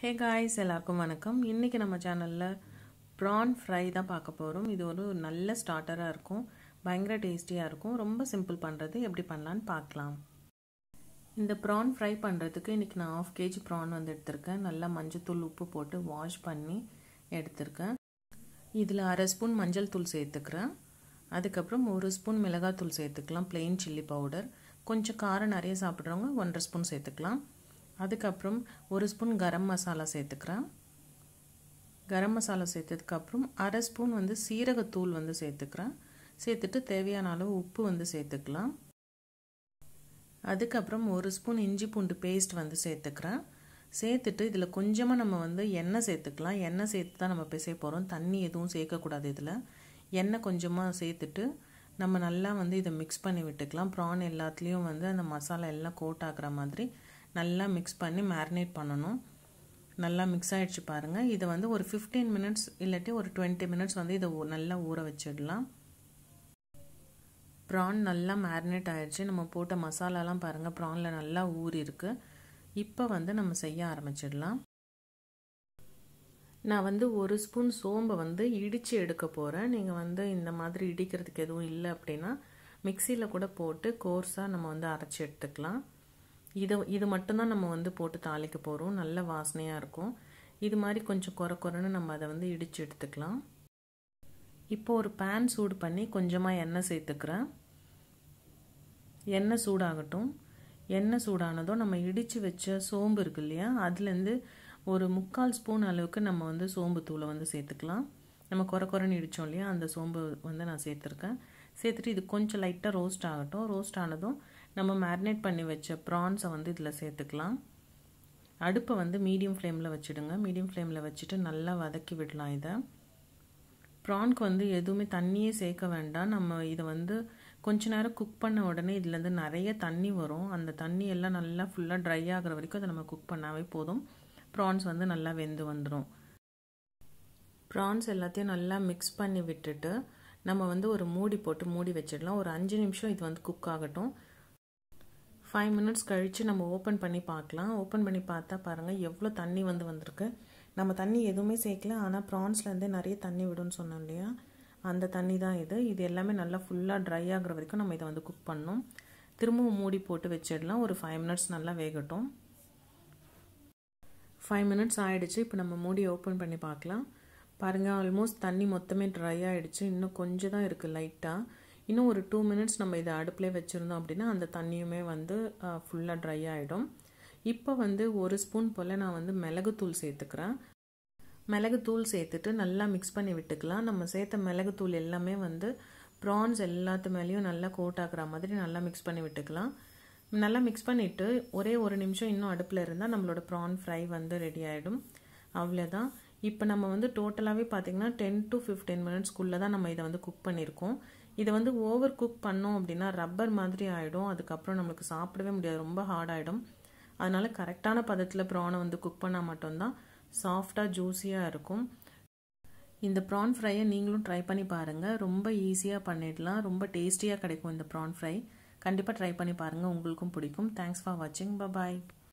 hey guys எல்லாருக்கும் வணக்கம் இன்றைக்கி நம்ம சேனலில் ப்ரான் ஃப்ரை தான் பார்க்க போகிறோம் இது ஒரு நல்ல ஸ்டார்டராக இருக்கும் பயங்கர டேஸ்டியாக இருக்கும் ரொம்ப சிம்பிள் பண்ணுறது எப்படி பண்ணலான்னு பார்க்கலாம் இந்த ப்ரான் ஃப்ரை பண்ணுறதுக்கு இன்றைக்கி நான் ஆஃப் கேஜி ப்ரான் வந்து எடுத்திருக்கேன் நல்லா மஞ்சத்தூள் உப்பு போட்டு வாஷ் பண்ணி எடுத்திருக்கேன் இதில் அரை ஸ்பூன் மஞ்சள் தூள் சேர்த்துக்கிறேன் அதுக்கப்புறம் ஒரு ஸ்பூன் மிளகாத்தூள் சேர்த்துக்கலாம் பிளெயின் சில்லி பவுடர் கொஞ்சம் காரம் நிறைய சாப்பிட்றவங்க ஒன்றரை ஸ்பூன் சேர்த்துக்கலாம் அதுக்கப்புறம் ஒரு ஸ்பூன் கரம் மசாலா சேர்த்துக்கிறேன் கரம் மசாலா சேர்த்ததுக்கப்புறம் அரை ஸ்பூன் வந்து சீரகத்தூள் வந்து சேர்த்துக்கிறேன் சேர்த்துட்டு தேவையான அளவு உப்பு வந்து சேர்த்துக்கலாம் அதுக்கப்புறம் ஒரு ஸ்பூன் இஞ்சி பூண்டு பேஸ்ட் வந்து சேர்த்துக்கிறேன் சேர்த்துட்டு இதில் கொஞ்சமாக நம்ம வந்து எண்ணெய் சேர்த்துக்கலாம் எண்ணெய் சேர்த்து தான் நம்ம பிசைய போகிறோம் தண்ணி எதுவும் சேர்க்கக்கூடாது இதில் எண்ணெய் கொஞ்சமாக சேர்த்துட்டு நம்ம நல்லா வந்து இதை மிக்ஸ் பண்ணி விட்டுக்கலாம் ப்ரான் எல்லாத்துலேயும் வந்து அந்த மசாலா எல்லாம் கோட் ஆகிற மாதிரி நல்லா மிக்ஸ் பண்ணி மேரினேட் பண்ணணும் நல்லா மிக்ஸ் ஆகிடுச்சு பாருங்கள் இதை வந்து ஒரு ஃபிஃப்டீன் மினிட்ஸ் இல்லாட்டி ஒரு டுவெண்ட்டி மினிட்ஸ் வந்து இதை நல்லா ஊற வச்சிடலாம் ப்ரான் நல்லா மேரினேட் ஆகிடுச்சு நம்ம போட்ட மசாலாலாம் பாருங்கள் ப்ரானில் நல்லா ஊறி இருக்குது இப்போ வந்து நம்ம செய்ய ஆரம்பிச்சிடலாம் நான் வந்து ஒரு ஸ்பூன் சோம்பை வந்து இடித்து எடுக்க போகிறேன் நீங்கள் வந்து இந்த மாதிரி இடிக்கிறதுக்கு எதுவும் இல்லை அப்படின்னா மிக்சியில் கூட போட்டு கோர்ஸாக நம்ம வந்து அரைச்சி எடுத்துக்கலாம் இது இது மட்டும்தான் நம்ம வந்து போட்டு தாளிக்க போகிறோம் நல்ல வாசனையாக இருக்கும் இது மாதிரி கொஞ்சம் குறை குறைன்னு நம்ம அதை வந்து இடித்து எடுத்துக்கலாம் இப்போ ஒரு பேன் சூடு பண்ணி கொஞ்சமாக எண்ணெய் சேர்த்துக்கிறேன் எண்ணெய் சூடாகட்டும் எண்ணெய் சூடானதும் நம்ம இடித்து வச்ச சோம்பு இருக்கு இல்லையா அதுலேருந்து ஒரு முக்கால் ஸ்பூன் அளவுக்கு நம்ம வந்து சோம்பு தூளை வந்து சேர்த்துக்கலாம் நம்ம குறை குறைன்னு இடித்தோம் இல்லையா அந்த சோம்பு வந்து நான் சேர்த்துருக்கேன் சேர்த்துட்டு இது கொஞ்சம் லைட்டாக ரோஸ்ட் ஆகட்டும் ரோஸ்ட் ஆனதும் நம்ம மேரினேட் பண்ணி வச்ச ப்ரான்ஸை வந்து இதில் சேர்த்துக்கலாம் அடுப்பை வந்து மீடியம் ஃப்ளேமில் வச்சுடுங்க மீடியம் ஃப்ளேமில் வச்சுட்டு நல்லா வதக்கி விடலாம் இதை ப்ரான்க்கு வந்து எதுவுமே தண்ணியே சேர்க்க வேண்டாம் நம்ம இதை வந்து கொஞ்ச நேரம் குக் பண்ண உடனே இதுலேருந்து நிறைய தண்ணி வரும் அந்த தண்ணி எல்லாம் நல்லா ஃபுல்லாக ட்ரை ஆகிற வரைக்கும் அதை நம்ம குக் பண்ணாவே போதும் ப்ரான்ஸ் வந்து நல்லா வெந்து வந்துடும் ப்ரான்ஸ் எல்லாத்தையும் நல்லா மிக்ஸ் பண்ணி விட்டுட்டு நம்ம வந்து ஒரு மூடி போட்டு மூடி வச்சிடலாம் ஒரு அஞ்சு நிமிஷம் இது வந்து குக் ஆகட்டும் ஃபைவ் மினிட்ஸ் கழித்து நம்ம ஓப்பன் பண்ணி பார்க்கலாம் ஓப்பன் பண்ணி பார்த்தா பாருங்கள் எவ்வளோ தண்ணி வந்து வந்திருக்கு நம்ம தண்ணி எதுவுமே சேர்க்கல ஆனால் ப்ரான்ஸ்லேருந்தே நிறைய தண்ணி விடும்னு சொன்னோம் இல்லையா அந்த தண்ணி தான் இது இது எல்லாமே நல்லா ஃபுல்லாக ட்ரை ஆகிற வரைக்கும் நம்ம இதை வந்து குக் பண்ணணும் திரும்பவும் மூடி போட்டு வச்சிடலாம் ஒரு ஃபைவ் மினிட்ஸ் நல்லா வேகட்டும் ஃபைவ் மினிட்ஸ் ஆகிடுச்சு இப்போ நம்ம மூடி ஓப்பன் பண்ணி பார்க்கலாம் பாருங்கள் ஆல்மோஸ்ட் தண்ணி மொத்தமே ட்ரை ஆகிடுச்சு இன்னும் கொஞ்சம் தான் இருக்குது லைட்டாக இன்னும் ஒரு டூ மினிட்ஸ் நம்ம இதை அடுப்பிலே வச்சுருந்தோம் அப்படின்னா அந்த தண்ணியுமே வந்து ஃபுல்லாக ட்ரை ஆகிடும் இப்போ வந்து ஒரு ஸ்பூன் போல் நான் வந்து மிளகுத்தூள் சேர்த்துக்கிறேன் மிளகுத்தூள் சேர்த்துட்டு நல்லா மிக்ஸ் பண்ணி விட்டுக்கலாம் நம்ம சேர்த்த மிளகுத்தூள் எல்லாமே வந்து ப்ரான்ஸ் எல்லாத்து மேலேயும் நல்லா கோட் ஆகிற மாதிரி நல்லா மிக்ஸ் பண்ணி விட்டுக்கலாம் நல்லா மிக்ஸ் பண்ணிவிட்டு ஒரே ஒரு நிமிஷம் இன்னும் அடுப்பில் இருந்தால் நம்மளோட ப்ரான் ஃப்ரை வந்து ரெடி ஆகிடும் அவ்வளோதான் இப்போ நம்ம வந்து டோட்டலாகவே பார்த்திங்கன்னா டென் டு ஃபிஃப்டீன் மினிட்ஸ்க்குள்ளே தான் நம்ம இதை வந்து குக் பண்ணியிருக்கோம் இதை வந்து ஓவர் குக் பண்ணோம் அப்படின்னா ரப்பர் மாதிரி ஆகிடும் அதுக்கப்புறம் நம்மளுக்கு சாப்பிடவே முடியாது ரொம்ப ஹார்ட் ஆகிடும் அதனால் கரெக்டான பதத்தில் ப்ரானை வந்து குக் பண்ணால் மட்டும்தான் சாஃப்டாக ஜூஸியாக இருக்கும் இந்த ப்ரான் ஃப்ரையை நீங்களும் ட்ரை பண்ணி பாருங்கள் ரொம்ப ஈஸியாக பண்ணிடலாம் ரொம்ப டேஸ்டியாக கிடைக்கும் இந்த ப்ரான் ஃப்ரை கண்டிப்பாக ட்ரை பண்ணி பாருங்கள் உங்களுக்கும் பிடிக்கும் தேங்க்ஸ் ஃபார் வாட்சிங் பாய்